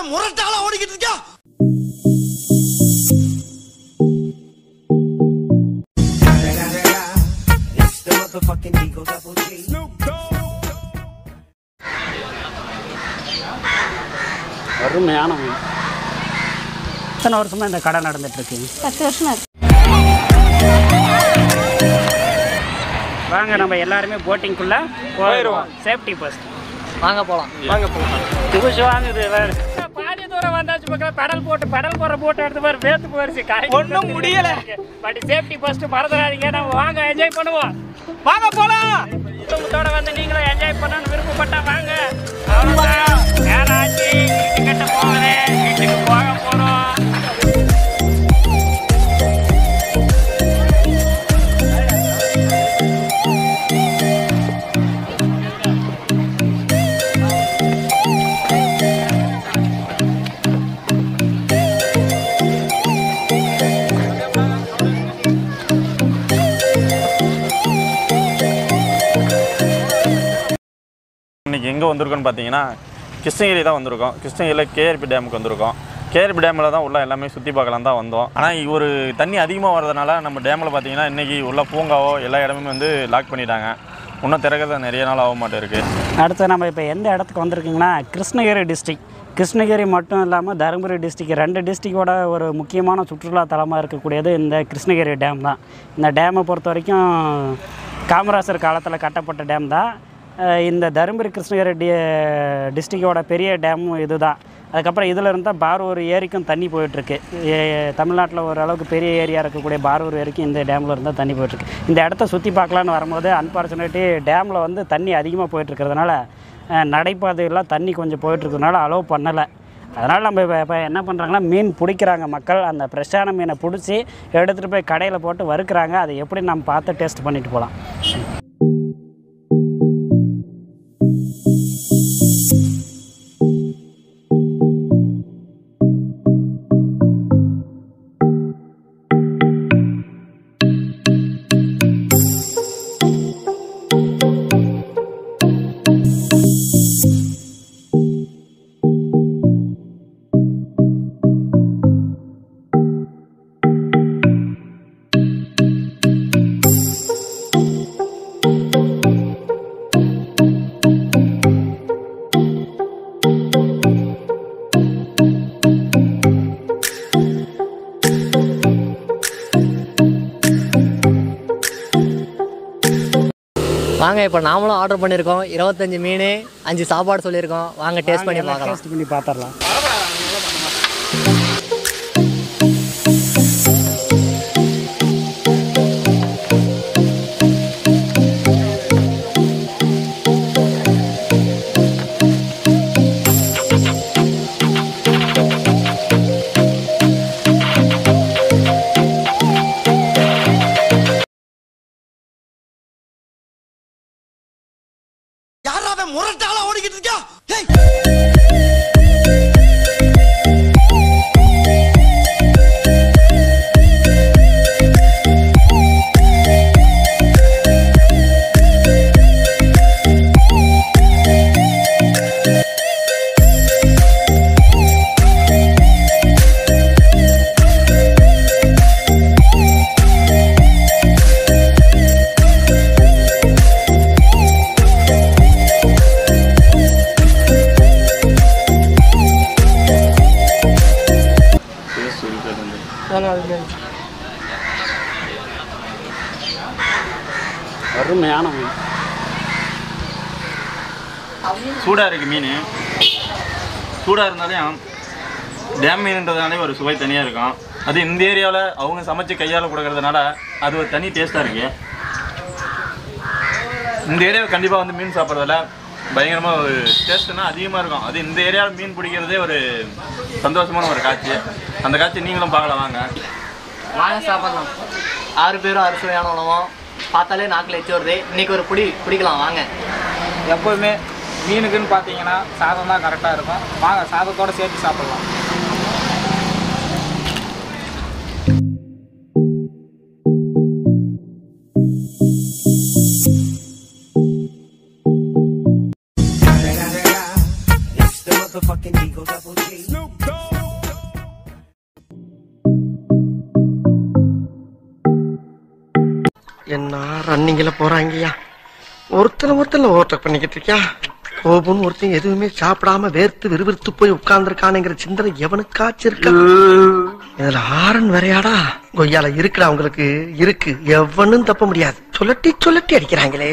முரட்டால ஓடிக்கிட்டு இருக்கா அருமையான மீன் இத்தனை வருஷமா இந்த கடை நடந்துட்டு இருக்கு பத்து வருஷமா இருக்கு வாங்க நம்ம எல்லாருமே போட்டிங்குள்ள போயிடுவோம் சேஃப்டி ஃபர்ஸ்ட் வாங்க போகலாம் வாங்க போகலாம் புதுசு வாங்குது வேறு பாதி தூரம் வந்தாச்சு பக்கம் பெடல் போட்டு பெடல் போற போட்டு எடுத்து பாரு வேத்து போயிருச்சு ஒன்றும் முடியல பட் சேஃப்டி ஃபர்ஸ்ட் மறந்துடாதீங்க நம்ம வாங்க என்ஜாய் பண்ணுவோம் வாங்க போலாம் குடும்பத்தோட வந்து நீங்களும் என்ஜாய் பண்ணணும்னு விருப்பப்பட்டா வாங்க அவ்வளவுதான் நேரம் ஆச்சு வீட்டு கட்ட போகுது வீட்டுக்கு போக போறோம் இன்னைக்கு எங்கே வந்திருக்கோன்னு பார்த்தீங்கன்னா கிருஷ்ணகிரி தான் வந்திருக்கோம் கிருஷ்ணகிரியில் கேஆர்பி டேமுக்கு வந்திருக்கோம் கேஆர்பி டேமில் தான் உள்ள எல்லாமே சுற்றி பார்க்கலாம் தான் வந்தோம் ஆனால் ஒரு தண்ணி அதிகமாக வரதுனால நம்ம டேமில் பார்த்தீங்கன்னா இன்றைக்கி உள்ள பூங்காவோ எல்லா இடமுமே வந்து லாக் பண்ணிட்டாங்க இன்னும் திறக்கிறது நிறைய நாள் ஆக மாட்டே இருக்குது அடுத்து நம்ம இப்போ எந்த இடத்துக்கு வந்திருக்கீங்கன்னா கிருஷ்ணகிரி டிஸ்ட்ரிக் கிருஷ்ணகிரி மட்டும் இல்லாமல் தருமபுரி டிஸ்ட்ரிக் ரெண்டு டிஸ்ட்ரிக்டோட ஒரு முக்கியமான சுற்றுலா தலமாக இருக்கக்கூடியது இந்த கிருஷ்ணகிரி டேம் தான் இந்த டேமை பொறுத்த வரைக்கும் காமராசர் காலத்தில் கட்டப்பட்ட டேம் தான் அஹ் இந்த தருமபுரி கிருஷ்ணகிரி டி டிஸ்ட்ரிக்டோட பெரிய டேமும் இது தான் அதுக்கப்புறம் இதில் இருந்தால் பாரூர் ஏரிக்கும் தண்ணி போயிட்டுருக்கு தமிழ்நாட்டில் ஓரளவுக்கு பெரிய ஏரியா இருக்கக்கூடிய பாரூர் ஏரிக்கும் இந்த டேமில் இருந்தால் தண்ணி போயிட்டுருக்கு இந்த இடத்த சுற்றி பார்க்கலான்னு வரும்போது அன்ஃபார்ச்சுனேட்லி டேமில் வந்து தண்ணி அதிகமாக போயிட்டுருக்கிறதுனால நடைபாதையெல்லாம் தண்ணி கொஞ்சம் போயிட்டுருக்கிறதுனால அலோவ் பண்ணலை அதனால் நம்ம இப்போ இப்போ என்ன பண்ணுறாங்கன்னா மீன் பிடிக்கிறாங்க மக்கள் அந்த ஃப்ரெஷ்ஷான மீனை பிடிச்சி எடுத்துகிட்டு போய் கடையில் போட்டு வறுக்கிறாங்க அதை எப்படி நம்ம பார்த்து டேஸ்ட் பண்ணிட்டு போகலாம் வாங்க இப்போ நாமளும் ஆர்டர் பண்ணியிருக்கோம் இருபத்தஞ்சு மீன் அஞ்சு சாப்பாடு சொல்லியிருக்கோம் வாங்க டேஸ்ட் பண்ணி பார்க்கலாம் டேஸ்ட் பண்ணி பார்த்துடலாம் யாரா அவன் முரட்டால ஓடிக்கிட்டு இருக்கா ஏய் அருமையான மீன் சூடாக இருக்குது மீன் சூடாக இருந்தாலும் டேம் மீன்ன்றதுனாலே ஒரு சுவை தனியாக இருக்கும் அது இந்த ஏரியாவில் அவங்க சமைச்சு கையால் கொடுக்கறதுனால அது ஒரு தனி டேஸ்ட்டாக இருக்குது இந்த ஏரியாவில் கண்டிப்பாக வந்து மீன் சாப்பிட்றதுல பயங்கரமாக ஒரு டேஸ்ட்னா அதிகமாக இருக்கும் அது இந்த ஏரியாவில் மீன் பிடிக்கிறதே ஒரு சந்தோஷமான ஒரு காட்சி அந்த காட்சி நீங்களும் பார்க்கலாம் வாங்க வாங்க சாப்பிடலாம் ஆறு பேரும் ஆறு சுவையான உணவும் பார்த்தாலே நாக்கில் எச்சு வருது இன்னைக்கு ஒரு பிடி பிடிக்கலாம் வாங்க எப்போதுமே மீனுக்குன்னு பார்த்தீங்கன்னா சாதம் தான் கரெக்டாக இருக்கும் வாங்க சாதத்தோடு சேர்த்து சாப்பிடலாம் It's the motherfucking Eagle Double G. ரன்னிங்ல போறாங்கய்யா ஒருத்தனை ஒருத்தன ஓவர்டேக் பண்ணிக்கிட்டு இருக்கியா கோபுன்னு ஒருத்தன் எதுவுமே சாப்பிடாம வேர்த்து விறுவிறுத்து போய் உட்கார்ந்துருக்கானுங்கிற சிந்தனை எவனுக்காச்சும் இருக்கா இதுல ஆரன் வேறையாடா கொய்யால இருக்குடா உங்களுக்கு இருக்கு எவனும் தப்ப முடியாது சொல்லட்டி சொல்லட்டி அடிக்கிறாங்களே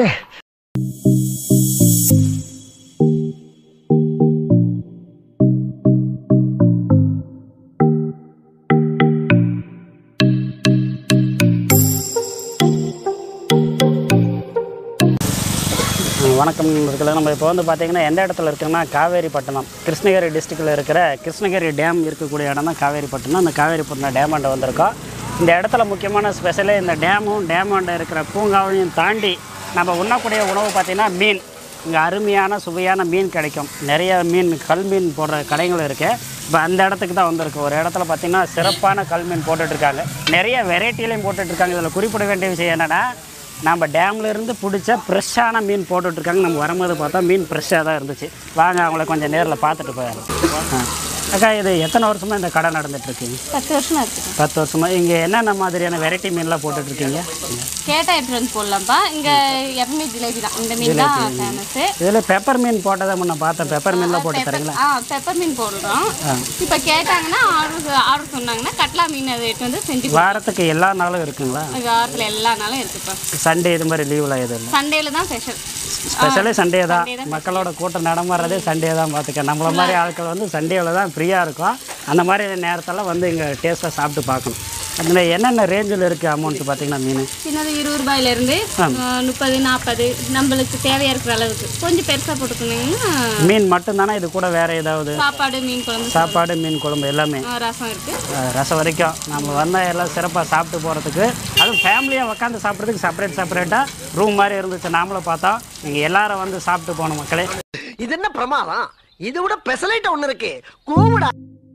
வணக்கம் இருக்கிறது நம்ம இப்போ வந்து பார்த்தீங்கன்னா எந்த இடத்துல இருக்குன்னா காவேரிப்பட்டினம் கிருஷ்ணகிரி டிஸ்ட்ரிக்டில் இருக்கிற கிருஷ்ணகிரி டேம் இருக்கக்கூடிய இடம் தான் காவேரிப்பட்டினம் அந்த காவேரிப்பட்டினம் டேமாண்ட வந்திருக்கோம் இந்த இடத்துல முக்கியமான ஸ்பெஷலே இந்த டேமும் டேமாண்ட இருக்கிற பூங்காவையும் தாண்டி நம்ம உண்ணக்கூடிய உணவு பார்த்திங்கன்னா மீன் இங்கே அருமையான சுவையான மீன் கிடைக்கும் நிறைய மீன் கல் மீன் போடுற கடைகள் இருக்குது இப்போ அந்த இடத்துக்கு தான் வந்திருக்கு ஒரு இடத்துல பார்த்திங்கன்னா சிறப்பான கல் மீன் போட்டுட்ருக்காங்க நிறைய வெரைட்டிலையும் போட்டுட்ருக்காங்க இதில் குறிப்பிட வேண்டிய விஷயம் என்னென்னா நம்ம டேம்ல இருந்து பிடிச்ச ஃப்ரெஷ்ஷான மீன் போட்டுட்ருக்காங்க நம்ம வரும்போது பார்த்தா மீன் ஃப்ரெஷ்ஷாக தான் இருந்துச்சு வாங்க அவங்கள கொஞ்சம் நேரில் பார்த்துட்டு போயிடலாம் ஆ. அக்கா இது எத்தனை வருஷமாக இந்த கடை நடந்துட்டுருக்கீங்க பத்து வருஷமா இருக்குது பத்து வருஷமா இங்கே என்னென்ன மாதிரியான வெரைட்டி மீன்லாம் போட்டுட்ருக்கீங்க கேட்டா எடுத்துட்டு வந்து போடலாம்ப்பா இங்க எப்பவுமே ஜிலேபி தான் இந்த மீன் தான் ஃபேமஸ் இதில் பெப்பர் மீன் போட்டதை முன்ன பார்த்தேன் பெப்பர் மீன்லாம் போட்டு தரீங்களா ஆ பெப்பர் மீன் போடுறோம் இப்போ கேட்டாங்கன்னா ஆர்டர் ஆர்டர் சொன்னாங்கன்னா கட்லா மீன் அதை எடுத்து வந்து செஞ்சு கொடுப்போம். வாரத்துக்கு எல்லா நாளும் இருக்குங்களா வாரத்தில் எல்லா நாளும் இருக்குப்பா சண்டே இது மாதிரி லீவில் எதுவும் இல்லை சண்டேல தான் ஸ்பெஷல் ஸ்பெஷலே சண்டே தான் Sunday தான் மக்களோட கூட்டம் நடமாடுறதே சண்டே தான் பார்த்துக்க நம்மள மாதிரி ஆட்கள் வந்து சண்டேவில் தான் ஃப்ரீயாக இருக்கும் அந்த மாதிரி நேரத்தில் வந்து இங்கே டேஸ்ட்டாக சாப்பிட்டு பார்க்கணும் அதில் என்னென்ன ரேஞ்சில் இருக்குது அமௌண்ட் பார்த்தீங்கன்னா மீன் சின்னது இருபது ரூபாயில இருந்து முப்பது நாற்பது நம்மளுக்கு தேவையா இருக்கிற அளவுக்கு கொஞ்சம் பெருசா போட்டுக்கணுங்கன்னா மீன் மட்டும்தானே இது கூட வேறு ஏதாவது சாப்பாடு மீன் குழம்பு சாப்பாடு மீன் குழம்பு எல்லாமே ஆ, ரசம் இருக்கு அஹ், ரசம் வரைக்கும் நம்ம வந்தால் எல்லாம் சிறப்பாக சாப்பிட்டு போகிறதுக்கு அதுவும் ஃபேமிலியாக உட்காந்து சாப்பிட்றதுக்கு செப்பரேட் செப்பரேட்டாக ரூம் மாதிரி இருந்துச்சு நாமளும் பார்த்தோம் நீங்கள் எல்லாரும் வந்து சாப்பிட்டு போகணும் மக்களே இது என்ன பிரமாதம் இதை விட பெசலைட் ஒண்ணு இருக்கு கூவுடா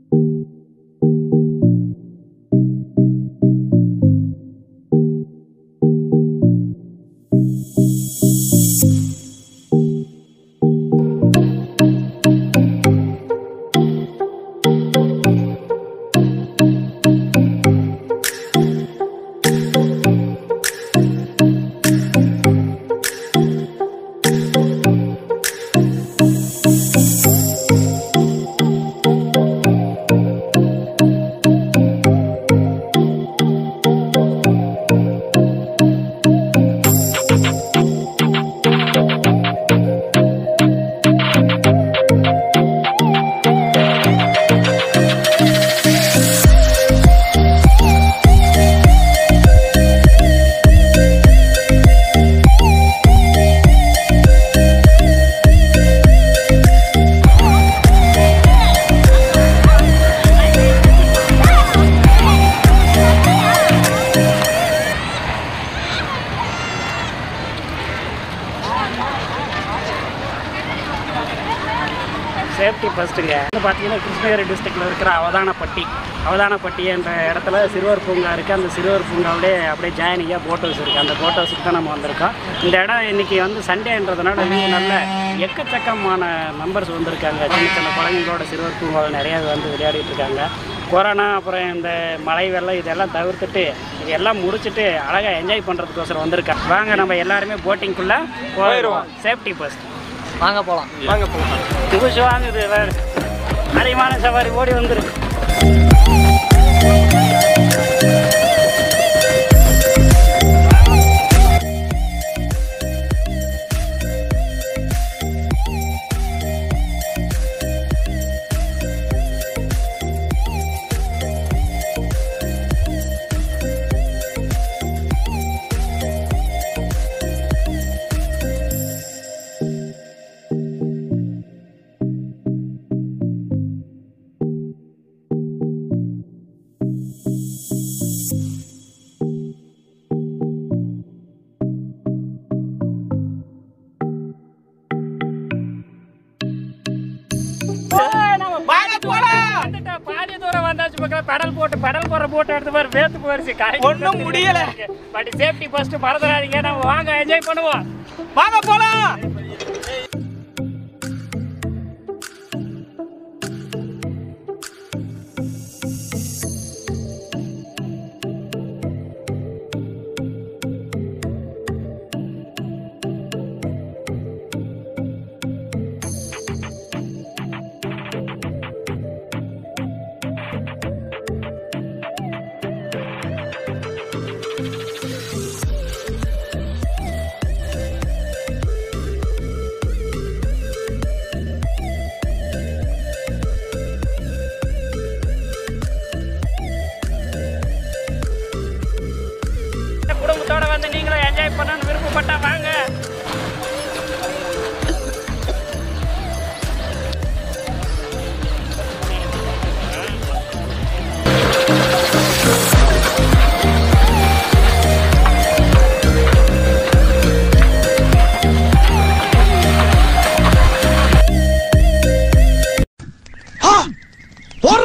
சேஃப்டி ஃபஸ்ட்டுங்க வந்து பார்த்தீங்கன்னா கிருஷ்ணகிரி டிஸ்ட்ரிக்டில் இருக்கிற அவதானப்பட்டி அவதானப்பட்டி என்ற இடத்துல சிறுவர் பூங்கா இருக்குது அந்த சிறுவர் பூங்காவிலே அப்படியே ஜாயினிங்காக போட் ஹவுஸ் இருக்குது அந்த போட் ஹவுஸுக்கு தான் நம்ம வந்திருக்கோம் இந்த இடம் இன்றைக்கி வந்து சண்டேன்றதுனால நீங்க நல்ல எக்கச்சக்கமான மெம்பர்ஸ் வந்திருக்காங்க சின்ன சின்ன குழந்தைங்களோட சிறுவர் பூங்காவில் நிறையா வந்து விளையாடிட்டு இருக்காங்க கொரோனா அப்புறம் இந்த மழை வெள்ளம் இதெல்லாம் தவிர்த்துட்டு இதெல்லாம் முடிச்சுட்டு அழகாக என்ஜாய் பண்ணுறதுக்கோசரம் வந்திருக்காங்க வாங்க நம்ம எல்லாருமே போட்டிங்குள்ளே போயிடுவோம் சேஃப்டி ஃபஸ்ட் வாங்க போகலாம் வாங்க போலாம் புதுசு வாங்குது வேறு அதிகமான சவாரி ஓடி வந்துரு பாதி தூரம் வந்தாச்சு பக்கம் பெடல் போட்டு பெடல் போற போட்டு எடுத்து பாரு வேத்து போயிருச்சு ஒண்ணும் முடியல. பட் சேஃப்டி ஃபர்ஸ்ட் மறந்துடாதீங்க நம்ம வாங்க என்ஜாய் பண்ணுவோம் வாங்க போலாம்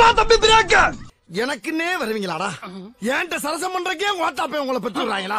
போடுறா தம்பி பிரேக்க எனக்குன்னே வருவீங்களாடா ஏன்ட்ட சரசம் பண்றக்கே ஓட்டாப்பே உங்களை பெற்று விடுறாங்களா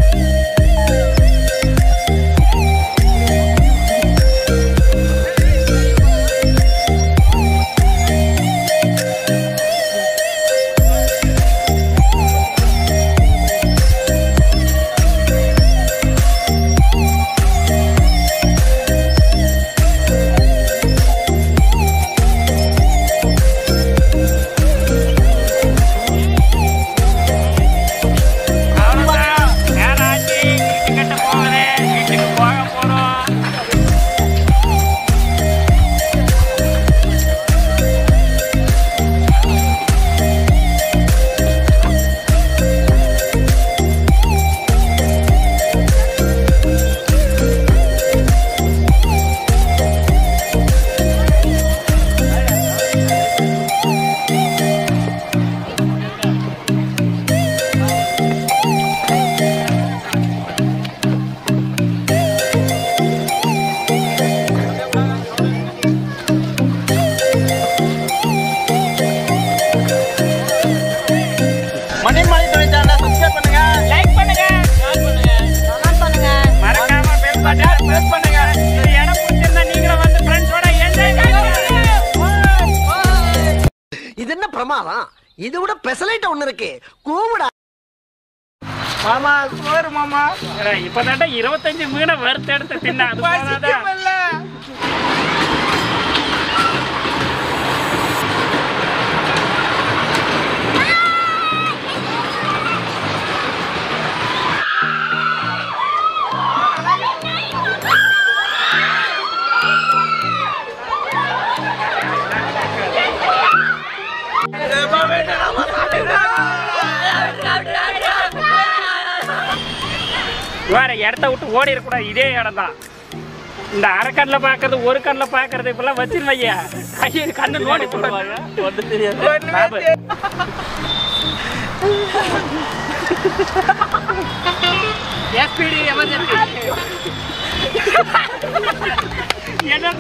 மணிமணி தொழிற்சாலை சப்ஸ்கிரைப் பண்ணுங்க லைக் பண்ணுங்க கமெண்ட் பண்ணுங்க மறக்காம பெல் பட்டன் பிரஸ் பண்ணுங்க இந்த இடம் பிடிச்சிருந்தா நீங்களும் வந்து ஃப்ரெண்ட்ஸோட என்ஜாய் பண்ணுங்க இது என்ன பிரமாதம் இது விட பெசலைட் ஒண்ணு இருக்கு கூவுடா மாமா சோறு மாமா இப்பதான்டா இருபத்தஞ்சு மீனை வறுத்து எடுத்து தின்னா அது போதாதா? வேற இடத்த விட்டு ஓடி இருக்கக்கூடாது இதே இடம் தான் இந்த அரை கண்ணில் பார்க்கறது ஒரு கண்ணில் பார்க்கறது இப்பெல்லாம் வச்சிருந்த ஐயா ஐயோ கண்ணு நோண்டி போடுவாங்க ஒன்று தெரியாது பாபு. SPD emergency. என்ன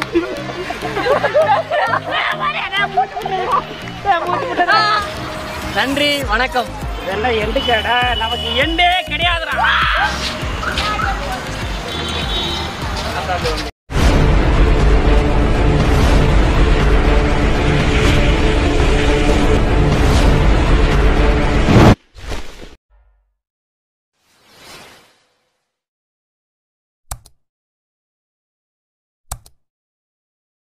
நன்றி வணக்கம் இதெல்லாம் எண்டு கேடா நமக்கு எண்டே கிடையாதுடா